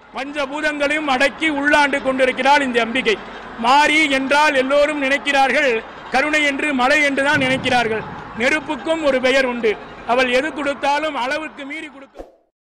பஞ்சபூதங்களையும் அடக்கி உள்ளாண்டு கொண்டிருக்கிறாள் இந்த அம்பிகை மாரி என்றால் எல்லோரும் நினைக்கிறார்கள் கருணை என்று மலை என்று தான் நினைக்கிறார்கள் நெருப்புக்கும் ஒரு பெயர் உண்டு அவள் எது கொடுத்தாலும் அளவுக்கு மீறி கொடுக்கும்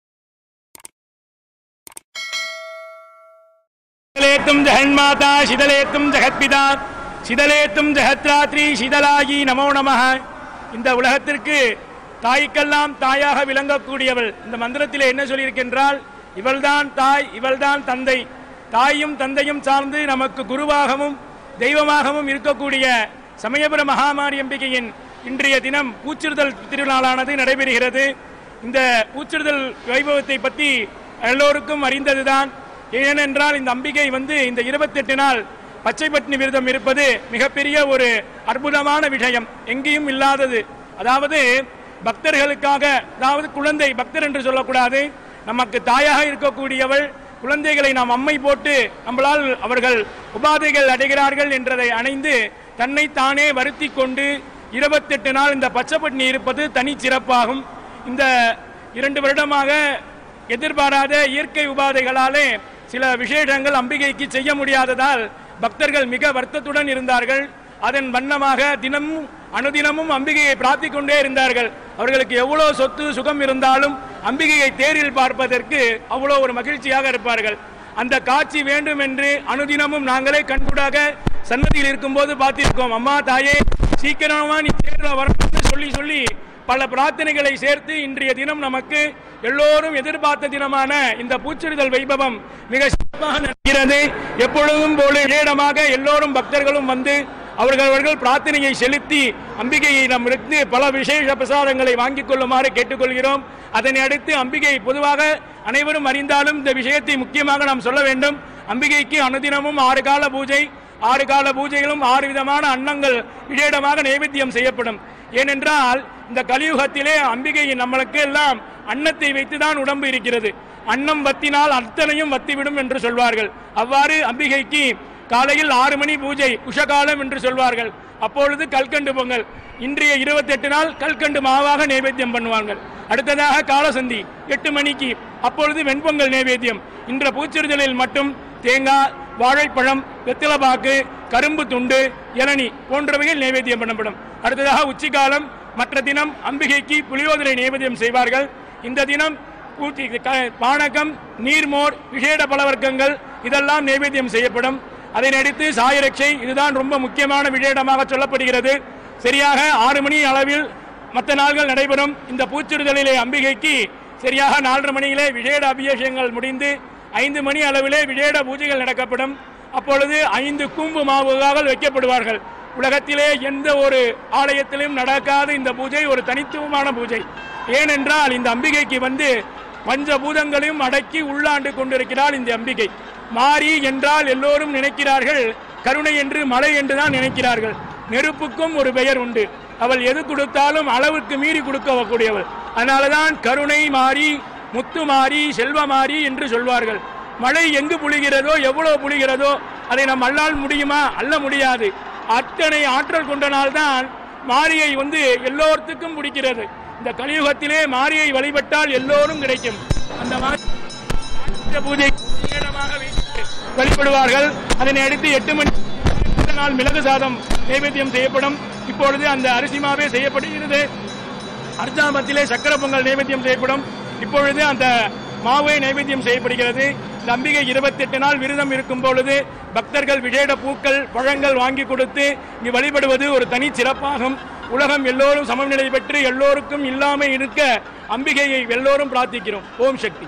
சிதலேத்தும் ஜெகன்மாதா சிதலேத்தும் ஜெகத்பிதா சிதலேத்தும் ஜெகத்ராத்ரி சிதலாகி நமோ நமஹ இந்த உலகத்திற்கு தாய்க்கெல்லாம் தாயாக விளங்கக்கூடியவள் இந்த மந்திரத்திலே என்ன சொல்லியிருக்கின்றால் இவள்தான் தாய் இவள்தான் தந்தை தாயும் தந்தையும் சார்ந்து நமக்கு குருவாகவும் தெய்வமாகவும் இருக்கக்கூடிய சமயபுர மகாமாரி அம்பிகையின் இன்றைய தினம் பூச்சிறுதல் திருநாளானது நடைபெறுகிறது இந்த பூச்சிறுதல் வைபவத்தை பற்றி எல்லோருக்கும் அறிந்ததுதான் ஏனென்றால் இந்த அம்பிகை வந்து இந்த இருபத்தெட்டு நாள் பச்சை பட்டினி விரதம் இருப்பது மிகப்பெரிய ஒரு அற்புதமான விஷயம் எங்கேயும் இல்லாதது அதாவது பக்தர்களுக்காக அதாவது குழந்தை பக்தர் என்று சொல்லக்கூடாது நமக்கு தாயாக இருக்கக்கூடியவள் குழந்தைகளை நாம் அம்மை போட்டு நம்மளால் அவர்கள் உபாதைகள் அடைகிறார்கள் என்றதை அணைந்து தன்னை தானே வருத்தி கொண்டு இருபத்தெட்டு நாள் இந்த பச்சைப்பட்டினி இருப்பது தனி சிறப்பாகும் இந்த இரண்டு வருடமாக எதிர்பாராத இயற்கை உபாதைகளாலே சில விசேஷங்கள் அம்பிகைக்கு செய்ய முடியாததால் பக்தர்கள் மிக வருத்தத்துடன் இருந்தார்கள் அதன் வண்ணமாக தினமும் அனுதினமும் அம்பிகையை பிரார்த்திக் கொண்டே இருந்தார்கள் அவர்களுக்கு எவ்வளவு சொத்து சுகம் இருந்தாலும் அம்பிகையை தேரில் பார்ப்பதற்கு அவ்வளோ ஒரு மகிழ்ச்சியாக இருப்பார்கள் அந்த காட்சி வேண்டும் என்று அனுதினமும் நாங்களே கண்கூடாக சன்னதியில் இருக்கும்போது பார்த்திருக்கோம் அம்மா தாயே சீக்கிரமா நீ தேர்ல வரணும்னு சொல்லி சொல்லி பல பிரார்த்தனைகளை சேர்த்து இன்றைய தினம் நமக்கு எல்லோரும் எதிர்பார்த்த தினமான இந்த பூச்செறிதல் வைபவம் மிக சிறப்பாக நடக்கிறது எப்பொழுதும் போல விசேடமாக எல்லோரும் பக்தர்களும் வந்து அவர்கள் அவர்கள் பிரார்த்தனையை செலுத்தி அம்பிகையை நம்மிடத்து பல விசேஷ பிரசாதங்களை வாங்கிக் கொள்ளுமாறு கேட்டுக்கொள்கிறோம் அதனை அடுத்து அம்பிகை பொதுவாக அனைவரும் அறிந்தாலும் இந்த விஷயத்தை முக்கியமாக நாம் சொல்ல வேண்டும் அம்பிகைக்கு அனுதினமும் ஆறு கால பூஜை ஆறு கால பூஜைகளும் ஆறு விதமான அன்னங்கள் விசேடமாக நைவேத்தியம் செய்யப்படும் ஏனென்றால் இந்த கலியுகத்திலே அம்பிகை நம்மளுக்கு எல்லாம் அன்னத்தை வைத்துதான் உடம்பு இருக்கிறது அன்னம் வத்தினால் அத்தனையும் வத்திவிடும் என்று சொல்வார்கள் அவ்வாறு அம்பிகைக்கு காலையில் ஆறு மணி பூஜை உஷகாலம் என்று சொல்வார்கள் அப்பொழுது கல்கண்டு பொங்கல் இன்றைய இருபத்தெட்டு நாள் கல்கண்டு மாவாக நைவேத்தியம் பண்ணுவார்கள் அடுத்ததாக காலசந்தி எட்டு மணிக்கு அப்பொழுது வெண்பொங்கல் நைவேத்தியம் இன்ற பூச்செறிதலில் மட்டும் தேங்காய் வாழைப்பழம் வெத்திலபாக்கு கரும்பு துண்டு இளநி போன்றவைகள் நைவேத்தியம் பண்ணப்படும் அடுத்ததாக உச்சிகாலம் மற்ற தினம் அம்பிகைக்கு புளியோதரை நைவேத்தியம் செய்வார்கள் இந்த தினம் பூச்சி க- பானகம் நீர்மோர் விசேட பலவர்க்கங்கள் இதெல்லாம் நைவேத்தியம் செய்யப்படும் அதை அடுத்து சாயரட்சை இதுதான் ரொம்ப முக்கியமான விசேடமாக சொல்லப்படுகிறது சரியாக ஆறு மணி அளவில் மற்ற நாள்கள் நடைபெறும் இந்த பூச்சிடுதலிலே அம்பிகைக்கு சரியாக நாலரை மணியிலே விசேட அபிஷேகங்கள் முடிந்து ஐந்து மணி அளவிலே விசேட பூஜைகள் நடக்கப்படும் அப்பொழுது ஐந்து கூம்பு மாவுகால் வைக்கப்படுவார்கள் உலகத்திலே எந்த ஒரு ஆலயத்திலும் நடக்காத இந்த பூஜை ஒரு தனித்துவமான பூஜை ஏனென்றால் இந்த அம்பிகைக்கு வந்து பஞ்சபூதங்களையும் அடக்கி உள்ளாண்டு கொண்டிருக்கிறாள் இந்த அம்பிகை மாரி என்றால் எல்லோரும் நினைக்கிறார்கள் கருணை என்று மலை என்று தான் நினைக்கிறார்கள் நெருப்புக்கும் ஒரு பெயர் உண்டு அவள் எது கொடுத்தாலும் அளவுக்கு மீறி கொடுக்கக்கூடியவள் அதனாலதான் கருணை மாறி முத்து மாறி செல்வ மாறி என்று சொல்வார்கள் மழை எங்கு புழிகிறதோ எவ்வளவு புழிகிறதோ அதை நாம் அல்லால் முடியுமா அல்ல முடியாது அத்தனை ஆற்றல் கொண்டனால்தான் மாரியை வந்து எல்லோர்த்துக்கும் பிடிக்கிறது இந்த கலியுகத்திலே மாரியை வழிபட்டால் எல்லோரும் கிடைக்கும் அந்த மாதிரி இந்த பூஜை விசேடமாக வைத்து வழிபடுவார்கள் அதனை அடுத்து எட்டு மணி அடுத்த நாள் மிளகு சாதம் நைவேத்தியம் செய்யப்படும் இப்பொழுது அந்த அரிசி மாவே செய்யப்படுகிறது அர்ஜாமத்திலே சக்கர பொங்கல் நைவேத்தியம் செய்யப்படும் இப்பொழுது அந்த மாவை நைவேத்தியம் செய்யப்படுகிறது இந்த அம்பிகை இருபத்தெட்டு நாள் விரதம் இருக்கும் பொழுது பக்தர்கள் விசேட பூக்கள் பழங்கள் வாங்கி கொடுத்து இங்கு வழிபடுவது ஒரு தனி சிறப்பாகும் உலகம் எல்லோரும் சமநிலை பெற்று எல்லோருக்கும் இல்லாமை இருக்க அம்பிகையை எல்லோரும் பிரார்த்திக்கிறோம் ஓம் சக்தி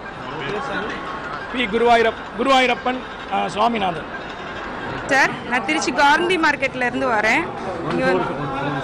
பி குருவாயூரப் குருவாயூரப்பன் ஆ, சுவாமிநாதன் சார் நான் திருச்சி காந்தி மார்க்கெட்ல இருந்து வரேன் இங்க வந்து-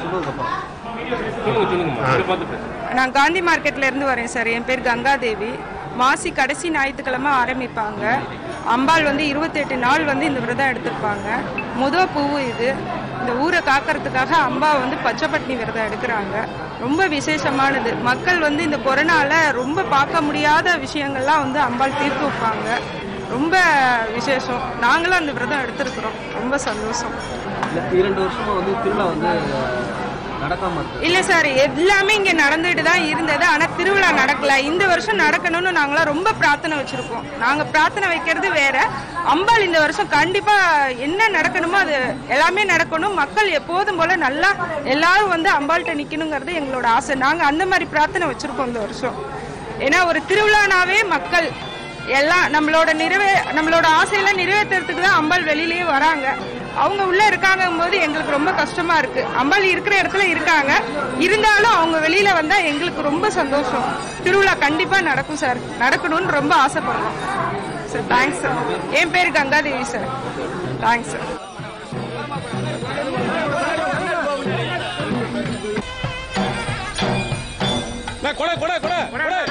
நான் காந்தி மார்க்கெட்ல இருந்து வரேன் சார் என் பேர் கங்காதேவி மாசி கடைசி ஞாயிற்றுக்கிழமை ஆரம்பிப்பாங்க அம்பாள் வந்து இருபத்தெட்டு நாள் வந்து இந்த விரதம் எடுத்திருப்பாங்க முத பூவு இது இந்த ஊரை காக்கிறதுக்காக அம்பா வந்து பச்சைப்பட்டினி விரதம் எடுக்கிறாங்க ரொம்ப விசேஷமானது மக்கள் வந்து இந்த கொரோனால ரொம்ப பார்க்க முடியாத விஷயங்கள்லாம் வந்து அம்பாள் தீர்த்து வைப்பாங்க ரொம்ப விசேஷம் நாங்களும் அந்த விரதம் எடுத்திருக்கிறோம் ரொம்ப சந்தோஷம் இந்த இரண்டு வருஷமா வந்து திருவிழா வந்து நடக்காம இருக்கு இல்ல சார் எல்லாமே இங்க நடந்துட்டு தான் இருந்தது ஆனா திருவிழா நடக்கல இந்த வருஷம் நடக்கணும்னு நாங்களாம் ரொம்ப பிரார்த்தனை வச்சிருக்கோம் நாங்க பிரார்த்தனை வைக்கிறது வேற அம்பாள் இந்த வருஷம் கண்டிப்பா என்ன நடக்கணுமோ அது எல்லாமே நடக்கணும் மக்கள் எப்போதும் போல நல்லா எல்லாரும் வந்து அம்பாள்கிட்ட நிக்கணுங்கிறது எங்களோட ஆசை நாங்க அந்த மாதிரி பிரார்த்தனை வச்சிருக்கோம் இந்த வருஷம் ஏன்னா ஒரு திருவிழானாவே மக்கள் எல்லாம் நம்மளோட நிறைவே நம்மளோட ஆசையெல்லாம் நிறைவேற்றுறதுக்கு தான் அம்பாள் வெளியிலேயே வராங்க அவங்க உள்ள இருக்காங்க போது எங்களுக்கு ரொம்ப கஷ்டமா இருக்கு அம்பாள் இருக்கிற இடத்துல இருக்காங்க இருந்தாலும் அவங்க வெளியில வந்தா எங்களுக்கு ரொம்ப சந்தோஷம் திருவிழா கண்டிப்பா நடக்கும் சார் நடக்கணும்னு ரொம்ப ஆசைப்படுறோம் சார் தேங்க்ஸ் சார் என் பேர் கங்காதேவி சார் தேங்க்ஸ் சார் கொடை கொடை கொடை கொடை